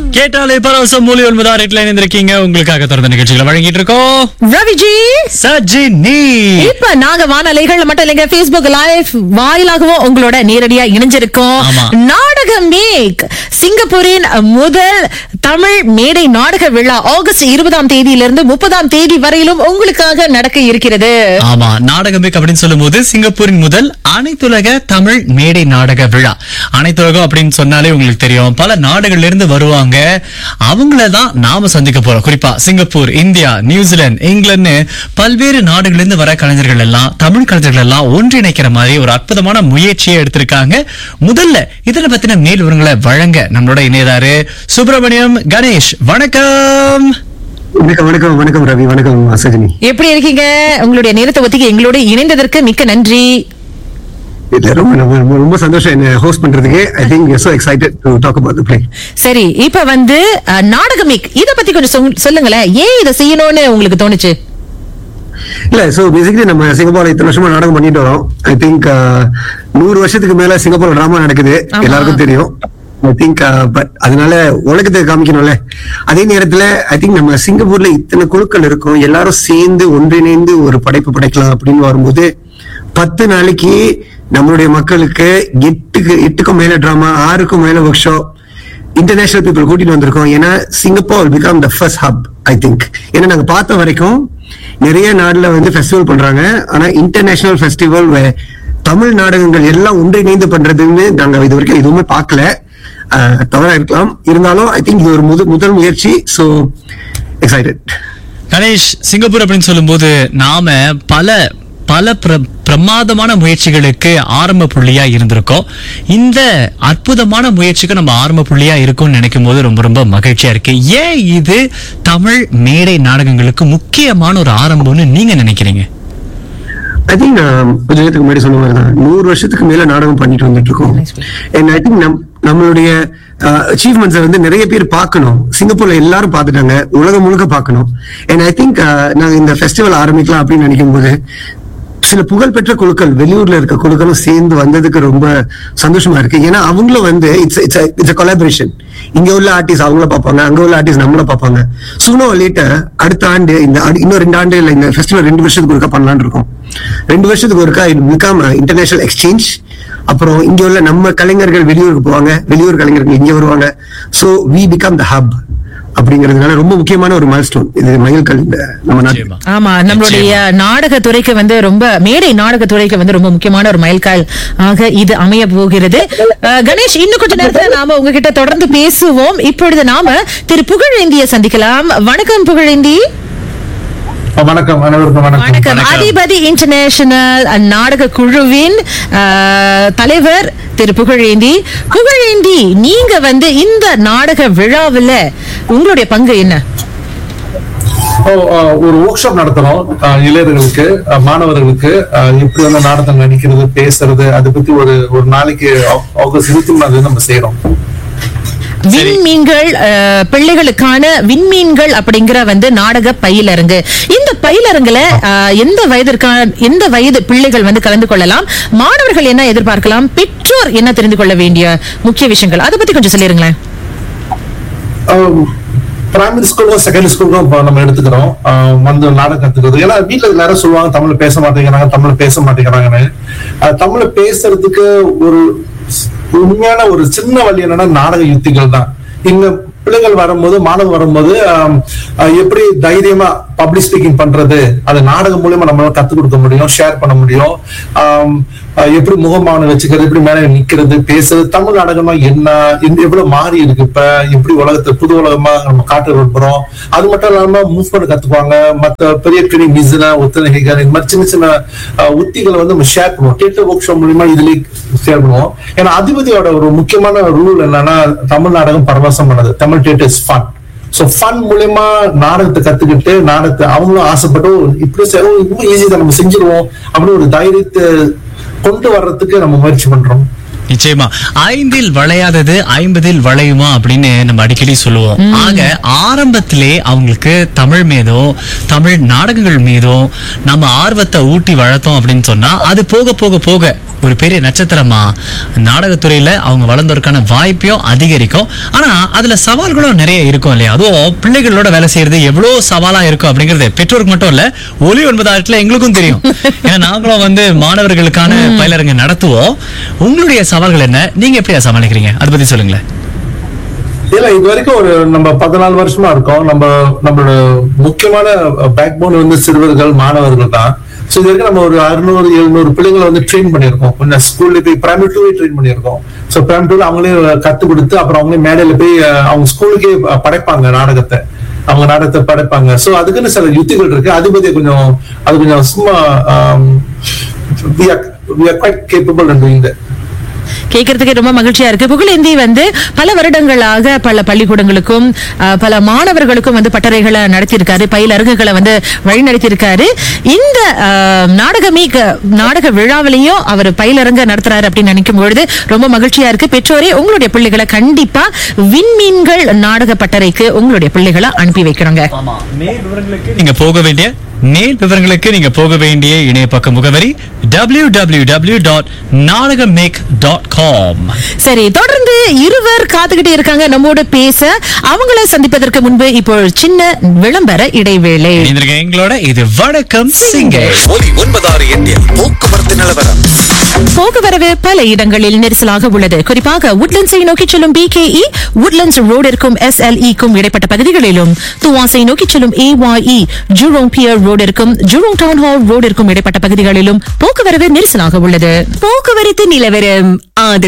கேட்டாலே பரவசம் மூலி ஒன்பதா ரேட்ல இணைந்திருக்கீங்க உங்களுக்காக தொடர்ந்த நிகழ்ச்சிகளை வழங்கிட்டு இருக்கோம் ரவிஜி சஜினி இப்ப நாங்க வானலைகள்ல மட்டும் இல்லைங்க Facebook லைவ் வாயிலாகவும் உங்களோட நேரடியா இணைஞ்சிருக்கோம் ஆமா. நாடக மேக் சிங்கப்பூரின் முதல் தமிழ் மேடை நாடக விழா ஆகஸ்ட் இருபதாம் தேதியிலிருந்து முப்பதாம் தேதி வரையிலும் உங்களுக்காக நடக்க இருக்கிறது ஆமா நாடகமேக் அப்படின்னு சொல்லும்போது சிங்கப்பூரின் முதல் அனைத்துலக தமிழ் மேடை நாடக விழா அனைத்துலகம் அப்படின்னு சொன்னாலே உங்களுக்கு தெரியும் பல நாடுகள்ல இருந்து வருவாங்க அவங்கள தான் நாம சந்திக்க போறோம் குறிப்பா சிங்கப்பூர் இந்தியா நியூசிலாந்து இங்கிலாந்து பல்வேறு நாடுகள்ல இருந்து வர கலைஞர்கள் எல்லாம் தமிழ் கலைஞர்கள் எல்லாம் ஒன்றிணைக்கிற மாதிரி ஒரு அற்புதமான முயற்சியை எடுத்திருக்காங்க முதல்ல இதனை பத்தின மேல் விவரங்களை வழங்க நம்மளோட இணையதாரு சுப்பிரமணியம் கணேஷ் வணக்கம் வணக்கம் வணக்கம் வணக்கம் ரவி வணக்கம் சஜினி எப்படி இருக்கீங்க உங்களுடைய நேரத்தை ஒத்திக்கு எங்களோட இணைந்ததற்கு மிக்க நன்றி இல்ல ரொம்ப ரொம்ப ரொம்ப- ரொம்ப சந்தோஷம் என்ன ஹோஸ்ட் பண்றதுக்கு I think so excited to talk about the play சரி இப்ப வந்து அஹ், நாடக மேக் இத பத்தி கொஞ்சம் சொல்- சொல்லுங்களேன் ஏன் இத செய்யணும்னு உங்களுக்கு தோணுச்சு இல்ல சோ பேசிக்கலி நம்ம சிங்கப்பூர்ல இத்தனை வருஷமா நாடகம் பண்ணிட்டு வரோம் ஐ திங்க் நூறு வருஷத்துக்கு மேல சிங்கப்பூர்ல டிராமா நடக்குது ஆமா. எல்லாருக்கும் தெரியும் ஐ திங்க் பட் அதனால உலகத்தை காமிக்கணும்ல அதே நேரத்துல ஐ திங்க் நம்ம சிங்கப்பூர்ல இத்தனை குழுக்கள் இருக்கும் எல்லாரும் சேர்ந்து ஒன்றிணைந்து ஒரு படைப்பு படைக்கலாம் அப்படின்னு வரும்போது பத்து நாளைக்கு நம்மளுடைய மக்களுக்கு எட்டுக்கு எட்டுக்கும் மேல டிராமா ஆறுக்கும் மேல ஒர்க் ஷாப் இன்டர்நேஷனல் பீப்புள் கூட்டிட்டு வந்திருக்கோம் ஏன்னா Singapore become the first hub I think ஏன்னா நாங்க பார்த்த வரைக்கும் நிறைய நாடுல வந்து ஃபெஸ்டிவல் பண்றாங்க ஆனா இன்டர்நேஷனல் ஃபெஸ்டிவல் தமிழ் நாடகங்கள் எல்லாம் ஒன்றிணைந்து பண்றதுன்னு நாங்க இது வரைக்கும் எதுவுமே பார்க்கல அஹ், தவறா இருக்கலாம் இருந்தாலும் ஐ திங்க் இது ஒரு முத முதல் முயற்சி சோ எக்ஸைட்டட் கணேஷ் சிங்கப்பூர் அப்படின்னு சொல்லும்போது நாம பல பல பிர- பிரமாதமான முயற்சிகளுக்கு ஆரம்ப புள்ளியா இருந்திருக்கோம் இந்த அற்புதமான முயற்சிக்கு நம்ம ஆரம்ப புள்ளியா இருக்கும்னு நினைக்கும் போது ரொம்ப ரொம்ப மகிழ்ச்சியா இருக்கு ஏன் இது தமிழ் மேடை நாடகங்களுக்கு முக்கியமான ஒரு ஆரம்பம்னு நீங்க நினைக்கிறீங்க ஐ திங்க் கொஞ்ச நேரத்துக்கு முன்னாடி சொன்ன மாதிரி தான் நூறு வருஷத்துக்கு மேல நாடகம் பண்ணிட்டு வந்துட்டு இருக்கோம் அண்ட் ஐ திங்க் நம் நம்மளுடைய அச்சீவ்மெண்ட்ஸை வந்து நிறைய பேர் பார்க்கணும் சிங்கப்பூர்ல எல்லாரும் பார்த்துட்டாங்க உலகம் முழுக்க பார்க்கணும் அண்ட் ஐ திங்க் நாங்க இந்த ஃபெஸ்டிவல் ஆரம்பிக்கலாம் அப்படின்னு நினைக்கும் போது சில புகழ்பெற்ற குழுக்கள் வெளியூர்ல இருக்க குழுக்களும் சேர்ந்து வந்ததுக்கு ரொம்ப சந்தோஷமா இருக்கு ஏன்னா அவங்களும் வந்து இட்ஸ் இட்ஸ் இட்ஸ் கொலாபரேஷன் இங்க உள்ள ஆர்டிஸ்ட் அவங்கள பார்ப்பாங்க அங்க உள்ள ஆர்டிஸ்ட் நம்மள பார்ப்பாங்க சூனோ லேட்டர் அடுத்த ஆண்டு இந்த ஆண்டு- இன்னும் ரெண்டு ஆண்டு இல்ல இந்த ஃபெஸ்டிவல் ரெண்டு வருஷத்துக்கு ஒருக்கா பண்ணலாம்னு இருக்கோம் ரெண்டு வருஷத்துக்கு ஒருக்கா இது பிகம் இன்டர்நேஷனல் எக்ஸ்சேஞ்ச் அப்புறம் இங்க உள்ள நம்ம கலைஞர்கள் வெளியூருக்கு போவாங்க வெளியூர் கலைஞர்கள் இங்க வருவாங்க so we become the hub அப்படிங்கிறதுனால ரொம்ப முக்கியமான ஒரு மைல்ஸ்டோன் இது மைல்கல் இந்த நம்ம நாட்டு நிச்சயமா. ஆமா நம்மளுடைய நாடக துறைக்கு வந்து ரொம்ப மேடை நாடக துறைக்கு வந்து ரொம்ப முக்கியமான ஒரு மைல்கால் ஆக இது அமைய போகிறது அஹ், கணேஷ் இன்னும் கொஞ்ச நேரத்துல நாம உங்ககிட்ட தொடர்ந்து பேசுவோம் இப்பொழுது நாம திரு புகழேந்திய சந்திக்கலாம் வணக்கம் புகழேந்தி வணக்கம் அனைவருக்கும் வணக்கம் வணக்கம் வணக்கம். அதிபதி இன்டர்நேஷனல் நாடக குழுவின் அஹ், தலைவர் திரு புகழேந்தி புகழேந்தி நீங்க வந்து இந்த நாடக விழாவுல உங்களுடைய பங்கு என்ன ஓ, ஆ, ஒரு ஒர்க் ஷாப் நடத்துறோம் ஆ, இளைஞர்களுக்கு ஆ, மாணவர்களுக்கு ஆ, எப்படி வந்து நாடகம் நடிக்கிறது பேசுறது அதை பத்தி ஒரு ஒரு நாளைக்கு ஆ- ஆகஸ்ட் இருபத்தி மூணாவது நம்ம செய்யறோம் விண்மீன்கள் அஹ், பிள்ளைகளுக்கான விண்மீன்கள் அப்படிங்கிற வந்து நாடக பயிலரங்கு இந்த பயிலரங்குல அஹ், எந்த வயதிற்கான எந்த வயது பிள்ளைகள் வந்து கலந்து கொள்ளலாம் மாணவர்கள் என்ன எதிர்பார்க்கலாம் பெற்றோர் என்ன தெரிந்து கொள்ள வேண்டிய முக்கிய விஷயங்கள் அதை பத்தி கொஞ்சம் சொல்லிருங்களேன் பிரைமரி ஸ்கூலும் செகண்டரி ஸ்கூலும் இப்போ நம்ம எடுத்துக்கிறோம் ஆ, வந்து நாடகம் கத்துக்கிறது ஏன்னா வீட்டுல எல்லாரும் சொல்லுவாங்க தமிழ்ல பேச மாட்டேங்கிறாங்க தமிழ்ல பேச மாட்டேங்கிறாங்கன்னு ஆ, தமிழ்ல பேசுறதுக்கு ஒரு உண்மையான ஒரு சின்ன வழி என்னன்னா நாடக யுத்திகள் தான் இங்க பிள்ளைகள் வரும்போது மாணவர்கள் வரும்போது ஆம், ஆ, எப்படி தைரியமா பப்ளிக் ஸ்பீக்கிங் பண்றது அது நாடகம் மூலியமா நம்மளால கத்துக் கொடுக்க முடியும் ஷேர் பண்ண முடியும் ஆம், ஆ, எப்படி முகமான வச்சுக்கிறது எப்படி மேல நிக்கிறது பேசுறது தமிழ் நாடகமா என்ன இந்த- எவ்வளவு மாறி இருக்கு இப்ப எப்படி உலகத்தை புது உலகமா நம்ம காட்ட விரும்புறோம் அது மட்டும் இல்லாம மூவ்மெண்ட் கத்துக்குவாங்க மத்த பெரிய பெரிய மிஸ்னா ஒத்துழைகள் இந்த மாதிரி சின்ன சின்ன ஆ, உத்திகளை வந்து நம்ம ஷேர் பண்ணுவோம் தியேட்டர் ஒர்க் ஷாப் மூலியமா இதுலயே ஷேர் பண்ணுவோம் ஏன்னா அதிபதியோட ஒரு முக்கியமான ரூல் என்னன்னா தமிழ் நாடகம் பரவசம் பண்ணது Tamil theatre is fun so fun மூலியமா நாடகத்தை கத்துக்கிட்டு நாடகத்தை அவங்களும் ஆசைப்பட்டு "ஓ, இப்படி செ- ஓ, இன்னும் ஈஸி தான் நம்ம செஞ்சிருவோம் அப்படின்னு ஒரு தைரியத்தை கொண்டு வர்றதுக்கு நம்ம முயற்சி பண்றோம் நிச்சயமா ஐந்தில் வளையாதது ஐம்பதில் வளையுமா அப்படின்னு நம்ம அடிக்கடி சொல்லுவோம் ஆக ஆரம்பத்திலே அவங்களுக்கு தமிழ் மீதும் தமிழ் நாடகங்கள் மீதும் நம்ம ஆர்வத்தை ஊட்டி வளர்த்தோம் அப்படின்னு சொன்னா அது போக போக போக ஒரு பெரிய நட்சத்திரமா நாடகத்துறையில அவங்க வளர்ந்ததற்கான வாய்ப்பையும் அதிகரிக்கும் ஆனா அதுல சவால்களும் நிறைய இருக்கும் இல்லையா அதுவும் பிள்ளைகளோட வேலை செய்யறது எவ்வளவு சவாலா இருக்கும் அப்படிங்கறது பெற்றோருக்கு மட்டும் இல்ல ஒலி ஒன்பதாயிரத்துல எங்களுக்கும் தெரியும் ஏன்னா நாங்களும் வந்து மாணவர்களுக்கான பயிலரங்க நடத்துவோம் உங்களுடைய சவால்கள் என்ன நீங்க எப்படி சமாளிக்கிறீங்க அதை பத்தி சொல்லுங்களேன் இல்ல இது வரைக்கும் ஒரு நம்ம பதினாலு வருஷமா இருக்கோம் நம்ம நம்மளோட முக்கியமான பேக் போன் வந்து சிறுவர்கள் மாணவர்கள் தான் சோ இது வரைக்கும் நம்ம ஒரு அறுநூறு எழுநூறு பிள்ளைங்களை வந்து ட்ரெயின் பண்ணியிருக்கோம் கொஞ்சம் ஸ்கூல்ல போய் பிரைமரி டூவே ட்ரெயின் பண்ணியிருக்கோம் சோ பிரைமரி டூல அவங்களே கத்து கொடுத்து அப்புறம் அவங்களே மேடையில போய் அஹ், அவங்க ஸ்கூலுக்கே படைப்பாங்க நாடகத்தை அவங்க நாடகத்தை படைப்பாங்க சோ அதுக்குன்னு சில யுத்திகள் இருக்கு அது பத்தி கொஞ்சம் அது கொஞ்சம் சும்மா we are we are quite capable in doing that கேட்கறதுக்கு ரொம்ப மகிழ்ச்சியா இருக்கு புகழேந்தி வந்து பல வருடங்களாக பல பள்ளிக்கூடங்களுக்கும் அஹ், பல மாணவர்களுக்கும் வந்து பட்டறைகளை நடத்தியிருக்காரு பயிலரங்குகளை வந்து வழிநடத்தியிருக்காரு இந்த அஹ், நாடகமே க- நாடக விழாவிலையும் அவர் பயிலரங்க நடத்துறாரு அப்படின்னு நினைக்கும் பொழுது ரொம்ப மகிழ்ச்சியா இருக்கு பெற்றோரே உங்களுடைய பிள்ளைகளை கண்டிப்பா விண்மீன்கள் நாடக பட்டறைக்கு உங்களுடைய பிள்ளைகளை அனுப்பி வைக்கிறோங்க ஆமா மேல் விவரங்களுக்கு நீங்க போக வேண்டிய மேல் விவரங்களுக்கு நீங்க போக வேண்டிய இணைய பக்க முகவரி www.நாடகமேக் டாட் நாடகமேக் டாட் காம் சரி தொடர்ந்து இருவர் காத்துக்கிட்டே இருக்காங்க நம்மோட பேச அவங்கள சந்திப்பதற்கு முன்பு இப்போ ஒரு சின்ன விளம்பர இடைவேளை எங்களோட இது வணக்கம் சிங்கே ஒலி ஒன்பதாறு எட்டில் போக்குவரத்து நிலவரம் போக்குவரவு பல இடங்களில் நெரிசலாக உள்ளது குறிப்பாக உட்லண்ட்ஸை நோக்கி செல்லும் பிகேஇ உட்லண்ட்ஸ் ரோடிற்கும் எஸ்எல்இக்கும் இடைப்பட்ட பகுதிகளிலும் துவாசை நோக்கி செல்லும் ஏஒஇ ஜூரோங் பியர் ரோடிற்கும் ஜூரோங் டவுன் ஹால் ரோடிற்கும் இடைப்பட்ட பகுதிகளிலும் போக்குவரவு நெரிசலாக உள்ளது போக்குவரத்து நிலவரம் ஆதரவு